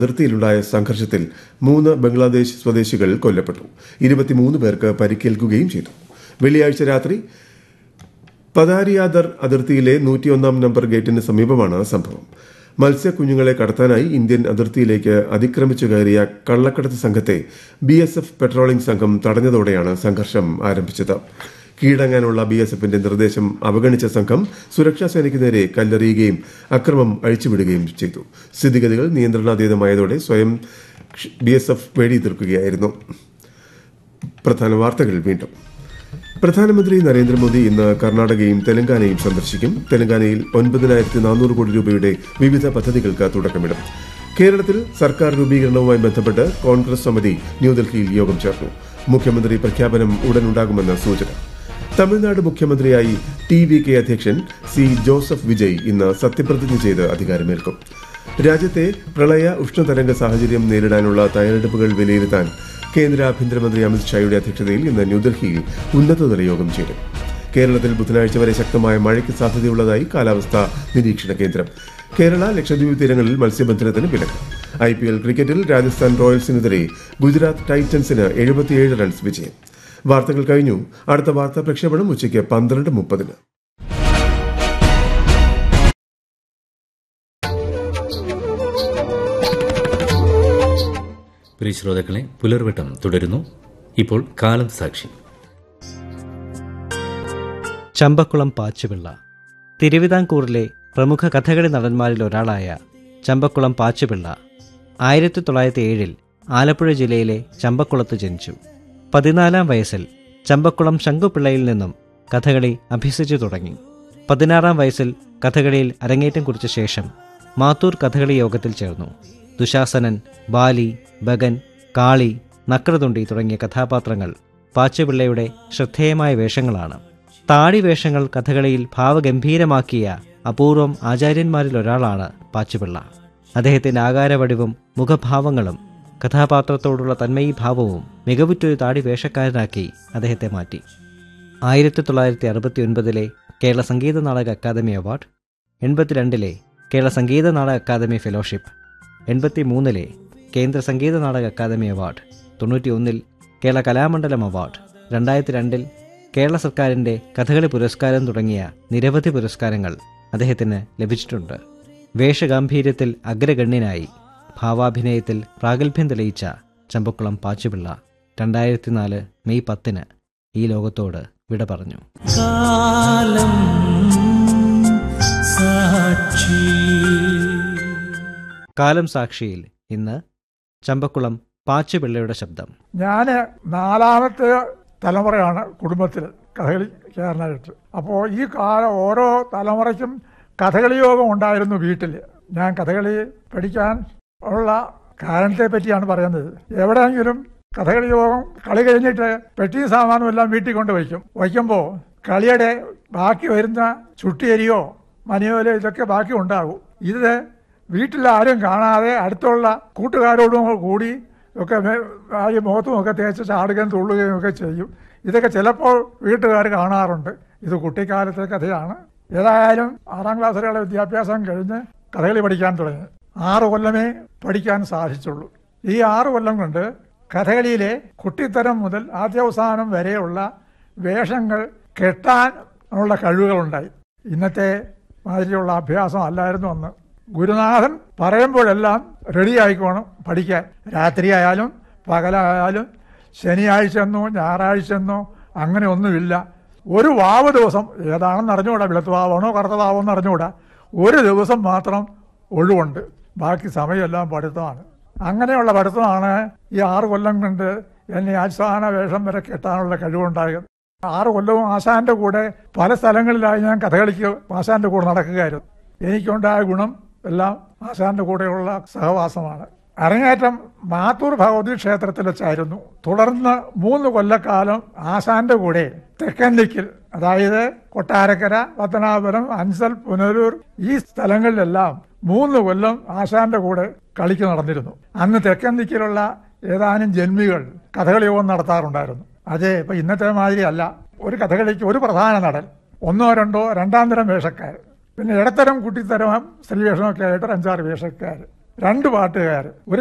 അതിർത്തിയിലുണ്ടായ സംഘർഷത്തിൽ മൂന്ന് ബംഗ്ലാദേശ് സ്വദേശികൾ കൊല്ലപ്പെട്ടു ഇരുപത്തിമൂന്ന് പേർക്ക് പരിക്കേൽക്കുകയും ചെയ്തു വെള്ളിയാഴ്ച രാത്രി പതാരിയാദർ അതിർത്തിയിലെ നൂറ്റിയൊന്നാം നമ്പർ ഗേറ്റിന് സമീപമാണ് സംഭവം മത്സ്യക്കുഞ്ഞുങ്ങളെ കടത്താനായി ഇന്ത്യൻ അതിർത്തിയിലേക്ക് അതിക്രമിച്ചു കയറിയ കള്ളക്കടത്ത് സംഘത്തെ ബി എസ് എഫ് പെട്രോളിംഗ് സംഘം തടഞ്ഞതോടെയാണ് സംഘർഷം ആരംഭിച്ചത് കീഴടങ്ങാനുള്ള ബി എസ് എഫിന്റെ നിർദ്ദേശം അവഗണിച്ച സംഘം സുരക്ഷാ സേനയ്ക്ക് നേരെ കല്ലെറിയുകയും അക്രമം അഴിച്ചുവിടുകയും ചെയ്തു സ്ഥിതിഗതികൾ നിയന്ത്രണാതീതമായതോടെ സ്വയം ബി എസ് എഫ് വെടിയുതിർക്കുകയായിരുന്നു പ്രധാന വാർത്തകൾ വീണ്ടും പ്രധാനമന്ത്രി നരേന്ദ്രമോദി ഇന്ന് കർണാടകയും തെലങ്കാനയും സന്ദർശിക്കും തെലങ്കാനയിൽ ഒൻപതിനായിരത്തി നാനൂറ് കോടി രൂപയുടെ വിവിധ പദ്ധതികൾക്ക് തുടക്കമിടും കേരളത്തിൽ സർക്കാർ രൂപീകരണവുമായി ബന്ധപ്പെട്ട് കോൺഗ്രസ് സമിതി ന്യൂഡൽഹിയിൽ യോഗം ചേർന്നു മുഖ്യമന്ത്രി പ്രഖ്യാപനം ഉടനുണ്ടാകുമെന്ന് സൂചന തമിഴ്നാട് മുഖ്യമന്ത്രിയായി ടി വി കെ അധ്യക്ഷൻ സി ജോസഫ് വിജയ് ഇന്ന് സത്യപ്രതിജ്ഞ ചെയ്ത് അധികാരമേൽക്കും രാജ്യത്തെ പ്രളയ ഉഷ്ണതരംഗ സാഹചര്യം നേരിടാനുള്ള തയ്യാറെടുപ്പുകൾ വിലയിരുത്താൻ കേന്ദ്ര ആഭ്യന്തരമന്ത്രി അമിത്ഷായുടെ അധ്യക്ഷതയിൽ ഇന്ന് ന്യൂഡൽഹിയിൽ ഉന്നതതല യോഗം ചേരും കേരളത്തിൽ ബുധനാഴ്ച വരെ ശക്തമായ മഴയ്ക്ക് സാധ്യതയുള്ളതായി കാലാവസ്ഥാ നിരീക്ഷണ കേന്ദ്രം കേരള ലക്ഷദ്വീപ് തീരങ്ങളിൽ മത്സ്യബന്ധനത്തിന് വിലക്ക് ഐ പി എൽ ക്രിക്കറ്റിൽ രാജസ്ഥാൻ റോയൽസിനെതിരെ ഗുജറാത്ത് ടൈറ്റൻസിന് എഴുപത്തിയേഴ് റൺസ് വിജയം വാർത്തകൾ കഴിഞ്ഞു അടുത്ത വാർത്താ പ്രക്ഷേപണം ഉച്ചയ്ക്ക് പന്ത്രണ്ട് മുപ്പതിന് പ്രിയ ശ്രോതാക്കളെ പുലർവട്ടം തുടരുന്നു ഇപ്പോൾ കാലം സാക്ഷി ചമ്പക്കുളം പാച്ചുപിള്ള തിരുവിതാംകൂറിലെ പ്രമുഖ കഥകളി നടന്മാരിൽ ഒരാളായ ചമ്പക്കുളം പാച്ചുപിള്ള ആയിരത്തി തൊള്ളായിരത്തി ഏഴിൽ ആലപ്പുഴ ജില്ലയിലെ ചമ്പക്കുളത്ത് ജനിച്ചു പതിനാലാം വയസ്സിൽ ചമ്പക്കുളം ശങ്കുപിള്ളയിൽ നിന്നും കഥകളി അഭ്യസിച്ചു തുടങ്ങി പതിനാറാം വയസ്സിൽ കഥകളിയിൽ അരങ്ങേറ്റം കുറിച്ച ശേഷം മാത്തൂർ കഥകളി യോഗത്തിൽ ചേർന്നു ദുശാസനൻ ബാലി ബഗൻ കാളി നക്രതുണ്ടി തുടങ്ങിയ കഥാപാത്രങ്ങൾ പാച്ചുപിള്ളയുടെ ശ്രദ്ധേയമായ വേഷങ്ങളാണ് താടി വേഷങ്ങൾ കഥകളിയിൽ ഭാവഗംഭീരമാക്കിയ അപൂർവം ആചാര്യന്മാരിൽ ഒരാളാണ് പാച്ചുപിള്ള അദ്ദേഹത്തിന്റെ ആകാരവടിവും മുഖഭാവങ്ങളും കഥാപാത്രത്തോടുള്ള തന്മയീഭാവവും മികവുറ്റൊരു താടി വേഷക്കാരനാക്കി അദ്ദേഹത്തെ മാറ്റി ആയിരത്തി തൊള്ളായിരത്തി അറുപത്തി ഒൻപതിലെ കേരള സംഗീത നാടക അക്കാദമി അവാർഡ് എൺപത്തിരണ്ടിലെ കേരള സംഗീത നാടക അക്കാദമി ഫെലോഷിപ്പ് എൺപത്തി മൂന്നിലെ കേന്ദ്ര സംഗീത നാടക അക്കാദമി അവാർഡ് തൊണ്ണൂറ്റിയൊന്നിൽ കേരള കലാമണ്ഡലം അവാർഡ് രണ്ടായിരത്തി രണ്ടിൽ കേരള സർക്കാരിൻ്റെ കഥകളി പുരസ്കാരം തുടങ്ങിയ നിരവധി പുരസ്കാരങ്ങൾ അദ്ദേഹത്തിന് ലഭിച്ചിട്ടുണ്ട് വേഷഗാംഭീര്യത്തിൽ അഗ്രഗണ്യനായി ഭാവാഭിനയത്തിൽ പ്രാഗൽഭ്യം തെളിയിച്ച ചമ്പക്കുളം പാച്ചുപിള്ള രണ്ടായിരത്തി നാല് മെയ് പത്തിന് ഈ ലോകത്തോട് വിട പറഞ്ഞു കാലം സാക്ഷി കാലം സാക്ഷിയിൽ ഇന്ന് ചമ്പക്കുളം പാച്ചുപിള്ളയുടെ ശബ്ദം ഞാൻ നാലാമത്തെ തലമുറയാണ് കുടുംബത്തിൽ കഥകളിക്കാരനായിട്ട് അപ്പോൾ ഈ കാലം ഓരോ തലമുറയ്ക്കും കഥകളി യോഗം ഉണ്ടായിരുന്നു വീട്ടിൽ ഞാൻ കഥകളി പഠിക്കാൻ ഉള്ള കാരണത്തെ പറ്റിയാണ് പറയുന്നത് എവിടെയെങ്കിലും കഥകളി യോഗം കളി കഴിഞ്ഞിട്ട് പെട്ടി സാമാനും എല്ലാം വീട്ടിൽ കൊണ്ട് വയ്ക്കും വയ്ക്കുമ്പോൾ കളിയുടെ ബാക്കി വരുന്ന ചുട്ടിയരിയോ മനിയോലോ ഇതൊക്കെ ബാക്കി ഉണ്ടാകും ഇത് വീട്ടിൽ ആരും കാണാതെ അടുത്തുള്ള കൂട്ടുകാരോടും കൂടി ഒക്കെ മേ- ആ ഈ മുഖത്തും ഒക്കെ തേച്ച് ചാടുകയും തുള്ളുകയും ഒക്കെ ചെയ്യും ഇതൊക്കെ ചിലപ്പോൾ വീട്ടുകാർ കാണാറുണ്ട് ഇത് കുട്ടിക്കാലത്തെ കഥയാണ് ഏതായാലും ആറാം ക്ലാസ് വരെയുള്ള വിദ്യാഭ്യാസം കഴിഞ്ഞ് കഥകളി പഠിക്കാൻ തുടങ്ങി ആറ് കൊല്ലമേ പഠിക്കാൻ സാധിച്ചുള്ളൂ ഈ ആറ് കൊല്ലം കൊണ്ട് കഥകളിയിലെ കുട്ടിത്തരം മുതൽ ആദ്യാവസാനം വരെയുള്ള വേഷങ്ങൾ കെട്ടാൻ ഉള്ള കഴിവുകളുണ്ടായി ഇന്നത്തെ മാതിരിയുള്ള അഭ്യാസം അല്ലായിരുന്നു അന്ന് ഗുരുനാഥൻ പറയുമ്പോഴെല്ലാം റെഡി ആയിക്കോണം പഠിക്കാൻ രാത്രിയായാലും പകലായാലും ശനിയാഴ്ചയെന്നോ ഞായറാഴ്ചയെന്നോ അങ്ങനെ ഒന്നുമില്ല ഒരു വാവ് ദിവസം ഏതാണെന്ന് അറിഞ്ഞുകൂടാ വെളുത്ത വാവാണോ കറുത്ത വാവെന്ന് അറിഞ്ഞുകൂടാ ഒരു ദിവസം മാത്രം ഒഴിവുണ്ട് ബാക്കി സമയമെല്ലാം പഠിത്തമാണ് അങ്ങനെയുള്ള പഠിത്തമാണ് ഈ ആറ് കൊല്ലം കൊണ്ട് എന്നെ ആസ്ഥാന വേഷം വരെ കെട്ടാനുള്ള കഴിവുണ്ടായത് ആറ് കൊല്ലവും ആശാന്റെ കൂടെ പല സ്ഥലങ്ങളിലായി ഞാൻ കഥകളിക്ക് ആശാന്റെ കൂടെ നടക്കുകയായിരുന്നു എനിക്കുണ്ടായ ഗുണം എല്ലാം ആശാന്റെ കൂടെയുള്ള സഹവാസമാണ് അരങ്ങേറ്റം മാത്തൂർ ഭഗവതി ക്ഷേത്രത്തിൽ വെച്ചായിരുന്നു തുടർന്ന് മൂന്ന് കൊല്ലക്കാലം ആശാന്റെ കൂടെ തെക്കൻ ദിക്കിൽ അതായത് കൊട്ടാരക്കര പത്തനാപുരം അൻസൽ പുനലൂർ ഈ സ്ഥലങ്ങളിലെല്ലാം മൂന്ന് കൊല്ലം ആശാന്റെ കൂടെ കളിക്ക് നടന്നിരുന്നു അന്ന് തെക്കൻ ദിക്കിലുള്ള ഏതാനും ജന്മികൾ കഥകളി യോഗം നടത്താറുണ്ടായിരുന്നു അതെ ഇപ്പൊ ഇന്നത്തെ മാതിരി അല്ല ഒരു കഥകളിക്ക് ഒരു പ്രധാന നടൻ ഒന്നോ രണ്ടോ രണ്ടാം തരം വേഷക്കാർ പിന്നെ ഇടത്തരം കുട്ടിത്തരം സ്ത്രീ വേഷമൊക്കെ ആയിട്ട് ഒരു അഞ്ചാറ് വേഷക്കാർ രണ്ട് പാട്ടുകാർ ഒരു